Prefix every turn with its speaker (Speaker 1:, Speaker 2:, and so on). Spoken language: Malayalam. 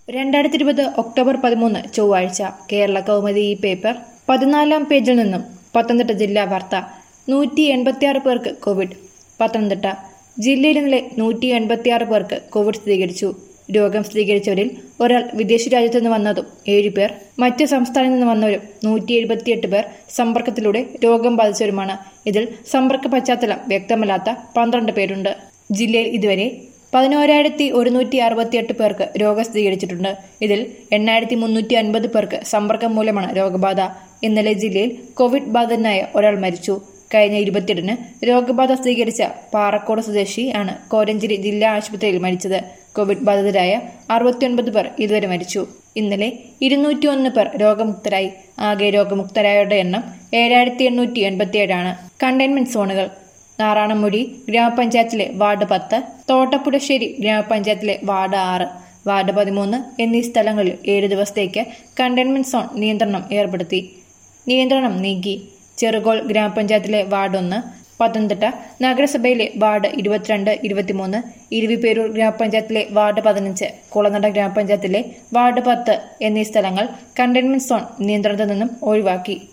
Speaker 1: രണ്ടായിരത്തി ഇരുപത് ഒക്ടോബർ പതിമൂന്ന് ചൊവ്വാഴ്ച കേരള കൗമുദി ഈ പേപ്പർ പതിനാലാം പേജിൽ നിന്നും പത്തനംതിട്ട ജില്ലാ വാർത്ത നൂറ്റി എൺപത്തിയാറ് പേർക്ക് കോവിഡ് പത്തനംതിട്ട ജില്ലയിൽ ഇന്നലെ നൂറ്റി എൺപത്തിയാറ് പേർക്ക് കോവിഡ് സ്ഥിരീകരിച്ചു രോഗം സ്ഥിരീകരിച്ചവരിൽ ഒരാൾ വിദേശ രാജ്യത്തു നിന്ന് വന്നതും ഏഴുപേർ മറ്റ് സംസ്ഥാനങ്ങളിൽ നിന്ന് വന്നവരും നൂറ്റി എഴുപത്തിയെട്ട് പേർ സമ്പർക്കത്തിലൂടെ രോഗം ബാധിച്ചവരുമാണ് ഇതിൽ സമ്പർക്ക പശ്ചാത്തലം വ്യക്തമല്ലാത്ത പന്ത്രണ്ട് പേരുണ്ട് ജില്ലയിൽ ഇതുവരെ പതിനോരായിരത്തി ഒരുന്നൂറ്റി അറുപത്തിയെട്ട് പേർക്ക് രോഗം സ്ഥിരീകരിച്ചിട്ടുണ്ട് ഇതിൽ എണ്ണായിരത്തി മുന്നൂറ്റി അൻപത് പേർക്ക് സമ്പർക്കം മൂലമാണ് രോഗബാധ ഇന്നലെ ജില്ലയിൽ കോവിഡ് ബാധിതനായ ഒരാൾ മരിച്ചു കഴിഞ്ഞ ഇരുപത്തിയെട്ടിന് രോഗബാധ സ്ഥിരീകരിച്ച പാറക്കോട് സ്വദേശി ആണ് കോരഞ്ചേരി ജില്ലാ ആശുപത്രിയിൽ മരിച്ചത് കോവിഡ് ബാധിതരായ അറുപത്തിയൊൻപത് പേർ ഇതുവരെ മരിച്ചു ഇന്നലെ ഇരുന്നൂറ്റി ഒന്ന് പേർ രോഗമുക്തരായി ആകെ രോഗമുക്തരായവരുടെ എണ്ണം ഏഴായിരത്തി എണ്ണൂറ്റി എൺപത്തിയേഴാണ് കണ്ടെയ്ൻമെന്റ് സോണുകൾ നാറാണമുടി ഗ്രാമപഞ്ചായത്തിലെ വാർഡ് പത്ത് തോട്ടപ്പുഴശ്ശേരി ഗ്രാമപഞ്ചായത്തിലെ വാർഡ് ആറ് വാർഡ് പതിമൂന്ന് എന്നീ സ്ഥലങ്ങളിൽ ഏഴ് ദിവസത്തേക്ക് കണ്ടെയ്ൻമെന്റ് സോൺ നിയന്ത്രണം ഏർപ്പെടുത്തി നിയന്ത്രണം നീക്കി ചെറുകോൾ ഗ്രാമപഞ്ചായത്തിലെ വാർഡ് ഒന്ന് പത്തനംതിട്ട നഗരസഭയിലെ വാർഡ് ഇരുപത്തിരണ്ട് ഇരുപത്തിമൂന്ന് ഇരുവിപേരൂർ ഗ്രാമപഞ്ചായത്തിലെ വാർഡ് പതിനഞ്ച് കുളനട ഗ്രാമപഞ്ചായത്തിലെ വാർഡ് പത്ത് എന്നീ സ്ഥലങ്ങൾ കണ്ടെയ്ൻമെന്റ് സോൺ നിയന്ത്രണത്തിൽ നിന്നും ഒഴിവാക്കി